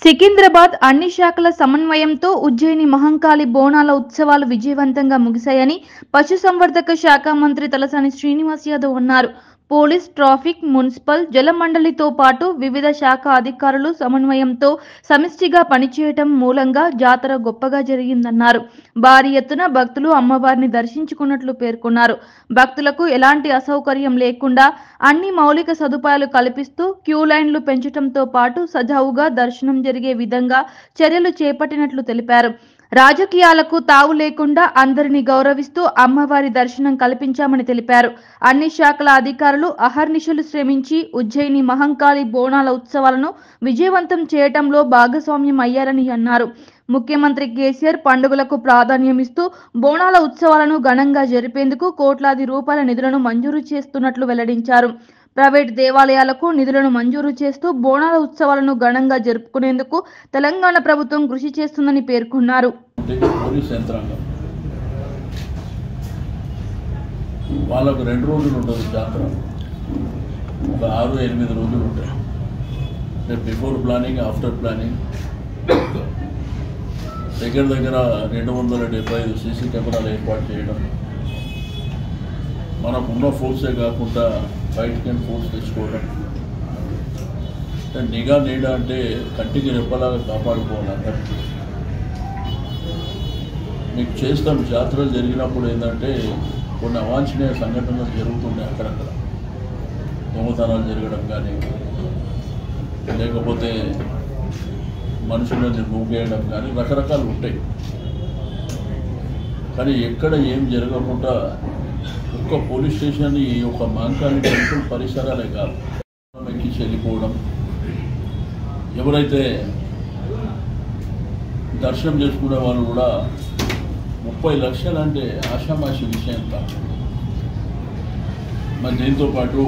సికింద్రాబాద్ అన్ని శాఖల సమన్వయంతో ఉజ్జయిని మహంకాళి బోనాల ఉత్సవాలు విజయవంతంగా ముగిశాయని పశుసంవర్ధక శాఖ మంత్రి తలసాని శ్రీనివాస్ యాదవ్ అన్నారు పోలీస్ ట్రాఫిక్ మున్సిపల్ జలమండలితో పాటు వివిధ శాఖ అధికారులు సమన్వయంతో సమిష్టిగా పనిచేయటం మూలంగా జాతర గొప్పగా జరిగిందన్నారు భారీ ఎత్తున భక్తులు అమ్మవారిని దర్శించుకున్నట్లు పేర్కొన్నారు భక్తులకు ఎలాంటి అసౌకర్యం లేకుండా అన్ని మౌలిక సదుపాయాలు కల్పిస్తూ క్యూ లైన్లు పెంచడంతో పాటు సజావుగా దర్శనం జరిగే విధంగా చర్యలు చేపట్టినట్లు తెలిపారు రాజకీయాలకు తావు లేకుండా అందరినీ గౌరవిస్తూ అమ్మవారి దర్శనం కల్పించామని తెలిపారు అన్ని శాఖల అధికారులు అహర్నిశలు శ్రమించి ఉజ్జయిని మహంకాళి బోనాల ఉత్సవాలను విజయవంతం చేయటంలో భాగస్వామ్యం అయ్యారని అన్నారు ముఖ్యమంత్రి కేసీఆర్ పండుగలకు ప్రాధాన్యమిస్తూ బోనాల ఉత్సవాలను ఘనంగా జరిపేందుకు కోట్లాది రూపాయల నిధులను మంజూరు చేస్తున్నట్లు వెల్లడించారు ప్రైవేట్ దేవాలయాలకు నిధులను మంజూరు చేస్తూ బోనాల ఉత్సవాలను ఘనంగా జరుపుకునేందుకు తెలంగాణ ప్రభుత్వం కృషి చేస్తుందని పేర్కొన్నారు అంటే పోలీస్ యంత్రాంగం వాళ్ళకు రెండు రోజులు ఉంటుంది జాతర ఒక ఆరు ఎనిమిది రోజులు ఉంటాయి అంటే బిఫోర్ ప్లానింగ్ ఆఫ్టర్ ప్లానింగ్ దగ్గర దగ్గర రెండు వందల డెబ్బై ఐదు సీసీ కెమెరాలు ఏర్పాటు చేయడం మనకు ఉన్న ఫోర్సే కాకుండా బయటకి ఫోర్స్ తెచ్చుకోవడం అంటే నిఘా నీడ అంటే కంటికి రెప్పలాగా కాపాడుకోవాలి అందరికీ మీకు చేస్తాం జాతరలు జరిగినప్పుడు ఏంటంటే కొన్ని అవాంఛనీయ సంఘటనలు జరుగుతుంటాయి అక్కడక్కడ దొంగతనాలు జరగడం కానీ లేకపోతే మనుషులని మూగేయడం కానీ రకరకాలు ఉంటాయి కానీ ఎక్కడ ఏం జరగకుండా ఒక్క పోలీస్ స్టేషన్ ఈ యొక్క మాంకాళి టెంపుల్ పరిసరాలే కాదు ఎక్కించి వెళ్ళిపోవడం ఎవరైతే దర్శనం చేసుకునే వాళ్ళు కూడా ముప్పై లక్షలు అంటే ఆషామాషి విషయం కాదు మరి దీంతో పాటు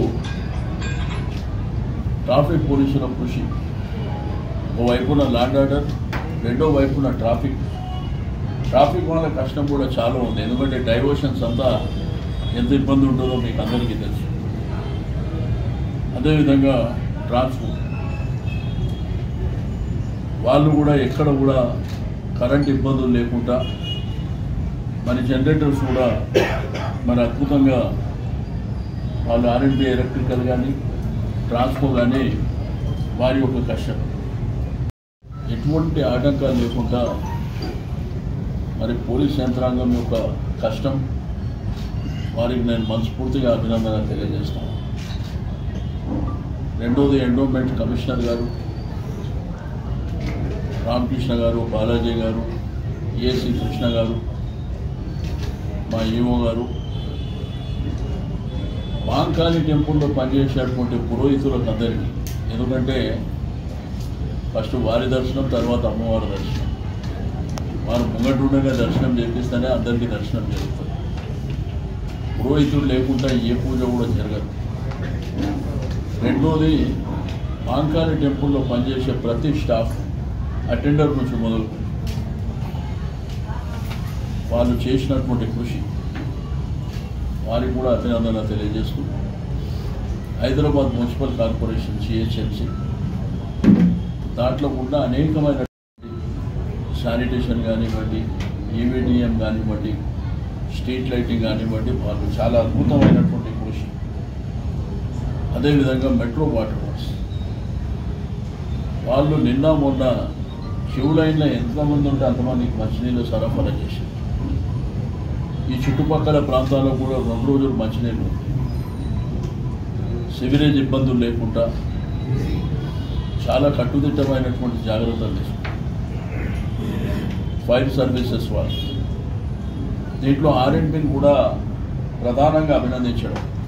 ట్రాఫిక్ పోలీసుల కృషి ఓవైపున ల్యాండ్ ఆర్డర్ రెండో వైపున ట్రాఫిక్ ట్రాఫిక్ వల్ల కష్టం కూడా చాలా ఉంది ఎందుకంటే డైవర్షన్స్ అంతా ఎంత ఇబ్బంది ఉంటుందో మీకు అందరికీ తెలుసు అదేవిధంగా ట్రాన్స్పోర్ట్ వాళ్ళు కూడా ఎక్కడ కూడా కరెంట్ ఇబ్బందులు లేకుండా మరి జనరేటర్స్ కూడా మరి అద్భుతంగా వాళ్ళు ఆర్ఎండ్బి ఎలక్ట్రికల్ కానీ ట్రాన్స్ఫో కానీ వారి యొక్క కష్టం ఎటువంటి ఆటంకాలు లేకుండా మరి పోలీస్ యంత్రాంగం యొక్క కష్టం వారికి నేను మనస్ఫూర్తిగా అభినందన తెలియజేస్తాను రెండోది ఎండోమెంట్ కమిషనర్ గారు రామకృష్ణ గారు బాలాజీ గారు ఏసీ కృష్ణ గారు మా ఈఓ గారు మాంకాళి టెంపుల్లో పనిచేసేటువంటి పురోహితులకు అందరికీ ఎందుకంటే ఫస్ట్ వారి దర్శనం తర్వాత అమ్మవారి దర్శనం వారు ముంగటుండగా దర్శనం చేపిస్తేనే అందరికీ దర్శనం జరుగుతుంది పురోహితుడు లేకుండా ఏ పూజ కూడా జరగదు రెండోది మాంకాళి టెంపుల్లో పనిచేసే ప్రతి స్టాఫ్ అటెండర్ నుంచి మొదలు వాళ్ళు చేసినటువంటి కృషి వారికి కూడా అభినందన తెలియజేస్తూ హైదరాబాద్ మున్సిపల్ కార్పొరేషన్ సిహెచ్ఎంసి దాంట్లో ఉన్న అనేకమైన శానిటేషన్ కానివ్వండి ఈవీడిఎం కానివ్వండి స్ట్రీట్ లైటింగ్ కానివ్వండి వాళ్ళు చాలా అద్భుతమైనటువంటి కృషి అదేవిధంగా మెట్రో వాటర్ వర్క్స్ వాళ్ళు నిన్న మొన్న క్యూ లైన్లో ఎంతమంది ఉంటే అంతమందికి మంచినీళ్ళు సరఫరా చేశారు ఈ చుట్టుపక్కల ప్రాంతాల్లో కూడా రెండు రోజులు మంచినీళ్ళు ఉంది సివిరేజ్ ఇబ్బందులు లేకుండా చాలా కట్టుదిట్టమైనటువంటి జాగ్రత్తలు తీసుకున్నారు ఫైర్ సర్వీసెస్ వాళ్ళు దీంట్లో ఆర్ఎండ్బిని కూడా ప్రధానంగా అభినందించడం